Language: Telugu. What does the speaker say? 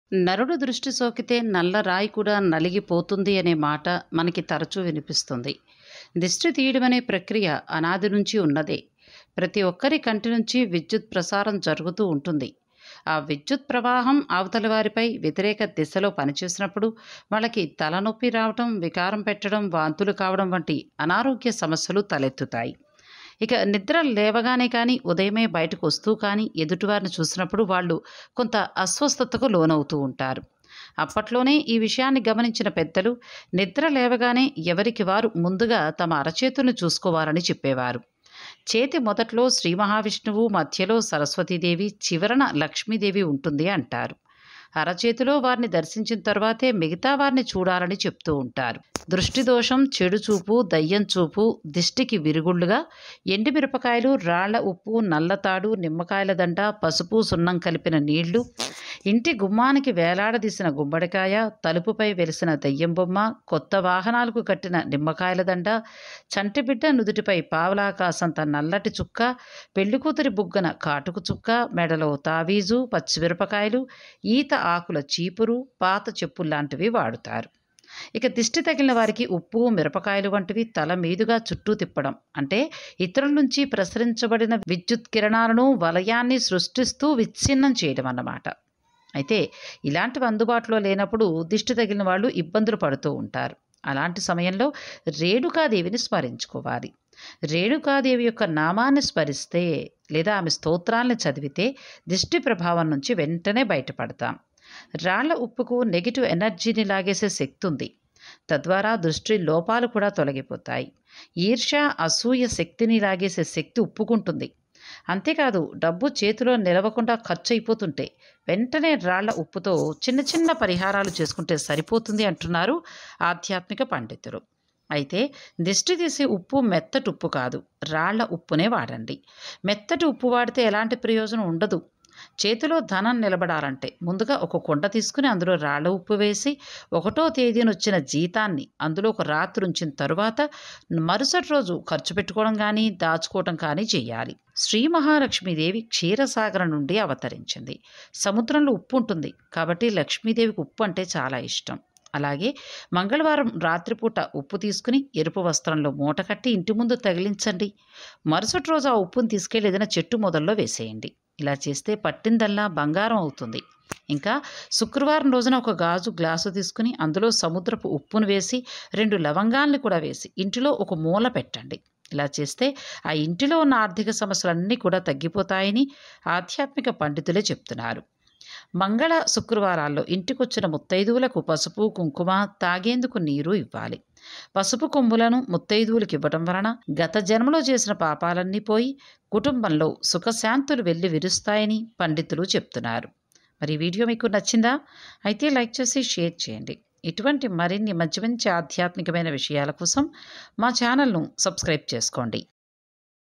నరుడు దృష్టి సోకితే నల్ల రాయి కూడా నలిగిపోతుంది అనే మాట మనకి తరచూ వినిపిస్తుంది దిష్టి తీయడం అనే ప్రక్రియ అనాది నుంచి ఉన్నదే ప్రతి ఒక్కరి కంటి నుంచి విద్యుత్ ప్రసారం జరుగుతూ ఉంటుంది ఆ విద్యుత్ ప్రవాహం అవతల వారిపై వ్యతిరేక దిశలో పనిచేసినప్పుడు వాళ్ళకి తలనొప్పి రావటం వికారం పెట్టడం వాంతులు కావడం వంటి అనారోగ్య సమస్యలు తలెత్తుతాయి ఇక నిద్ర లేవగానే కానీ ఉదయమే బయటకు వస్తూ కానీ ఎదుటివారిని చూసినప్పుడు వాళ్ళు కొంత అస్వస్థతకు లోనవుతూ ఉంటారు అప్పట్లోనే ఈ విషయాన్ని గమనించిన పెద్దలు నిద్ర లేవగానే ఎవరికి వారు ముందుగా తమ అరచేతులను చూసుకోవాలని చెప్పేవారు చేతి మొదట్లో శ్రీ మహావిష్ణువు మధ్యలో సరస్వతీదేవి చివరన లక్ష్మీదేవి ఉంటుంది అంటారు అరచేతిలో వారిని దర్శించిన తర్వాతే మిగతా వారిని చూడాలని చెప్తూ ఉంటారు దృష్టి దోషం చెడు చూపు దయ్యం చూపు దిష్టికి విరుగుళ్ళుగా ఎండుమిరపకాయలు రాళ్ల ఉప్పు నల్లతాడు నిమ్మకాయల దండ పసుపు సున్నం కలిపిన నీళ్లు ఇంటి గుమ్మానికి వేలాడదీసిన గుమ్మడికాయ తలుపుపై వెలిసిన దయ్యం బొమ్మ కొత్త వాహనాలకు కట్టిన నిమ్మకాయల దండ చంటిబిడ్డ నుదుటిపై పావలాకాసంత నల్లటి చుక్క పెళ్లికూతురి బుగ్గన కాటుకు చుక్క మెడలో తావీజు పచ్చిమిరపకాయలు ఈత ఆకుల చీపురు పాత చెప్పుల్లాంటివి వాడుతారు ఇక దిష్టి తగిలిన వారికి ఉప్పు మిరపకాయలు వంటివి తల మీదుగా చుట్టూ తిప్పడం అంటే ఇతరుల నుంచి ప్రసరించబడిన విద్యుత్ కిరణాలను వలయాన్ని సృష్టిస్తూ విచ్ఛిన్నం చేయడం అన్నమాట అయితే ఇలాంటివి అందుబాటులో లేనప్పుడు దిష్టి తగిలిన వాళ్ళు ఇబ్బందులు పడుతూ ఉంటారు అలాంటి సమయంలో రేణుకాదేవిని స్మరించుకోవాలి రేణుకాదేవి యొక్క నామాన్ని స్మరిస్తే లేదా ఆమె స్తోత్రాలను చదివితే దిష్టి ప్రభావం నుంచి వెంటనే బయటపడతాం రాళ్ల ఉప్పుకు నెగిటివ్ ఎనర్జీని లాగేసే శక్తి ఉంది తద్వారా దృష్టి లోపాలు కూడా తొలగిపోతాయి ఈర్ష అసూయ శక్తిని లాగేసే శక్తి ఉప్పుకుంటుంది అంతేకాదు డబ్బు చేతిలో నిలవకుండా ఖర్చు అయిపోతుంటే వెంటనే రాళ్ల ఉప్పుతో చిన్న చిన్న పరిహారాలు చేసుకుంటే సరిపోతుంది అంటున్నారు ఆధ్యాత్మిక పండితులు అయితే దిష్టి తీసే ఉప్పు మెత్తటి ఉప్పు కాదు రాళ్ల ఉప్పునే వాడండి మెత్తటి ఉప్పు వాడితే ఎలాంటి ప్రయోజనం ఉండదు చేతిలో ధనం నిలబడాలంటే ముందుగా ఒక కుండ తీసుకుని అందులో రాళ్ళ ఉప్పు వేసి ఒకటో తేదీన వచ్చిన జీతాన్ని అందులో ఒక రాత్రి ఉంచిన తరువాత మరుసటి రోజు ఖర్చు పెట్టుకోవడం కానీ దాచుకోవడం కానీ చేయాలి శ్రీ మహాలక్ష్మీదేవి క్షీరసాగరం నుండి అవతరించింది సముద్రంలో ఉప్పు ఉంటుంది కాబట్టి లక్ష్మీదేవికి ఉప్పు అంటే చాలా ఇష్టం అలాగే మంగళవారం రాత్రిపూట ఉప్పు తీసుకుని ఎరుపు వస్త్రంలో మూట కట్టి ఇంటి ముందు తగిలించండి మరుసటి రోజు ఆ ఉప్పును తీసుకెళ్ళి ఏదైనా చెట్టు మొదల్లో వేసేయండి ఇలా చేస్తే పట్టిందల్లా బంగారం అవుతుంది ఇంకా శుక్రవారం రోజున ఒక గాజు గ్లాసు తీసుకుని అందులో సముద్రపు ఉప్పును వేసి రెండు లవంగాల్ని కూడా వేసి ఇంటిలో ఒక మూల పెట్టండి ఇలా చేస్తే ఆ ఇంటిలో ఉన్న ఆర్థిక సమస్యలన్నీ కూడా తగ్గిపోతాయని ఆధ్యాత్మిక పండితులే చెప్తున్నారు మంగళ శుక్రవారాల్లో ఇంటికొచ్చిన ముత్తైదువులకు పసుపు కుంకుమ తాగేందుకు నీరు ఇవ్వాలి పసుపు కొమ్ములను ముత్తైదువులకు ఇవ్వడం వలన గత జన్మలో చేసిన పాపాలన్నీ పోయి కుటుంబంలో సుఖశాంతులు వెళ్ళి విరుస్తాయని పండితులు చెప్తున్నారు మరి ఈ వీడియో మీకు నచ్చిందా అయితే లైక్ చేసి షేర్ చేయండి ఇటువంటి మరిన్ని మంచి మంచి ఆధ్యాత్మికమైన విషయాల కోసం మా ఛానల్ను సబ్స్క్రైబ్ చేసుకోండి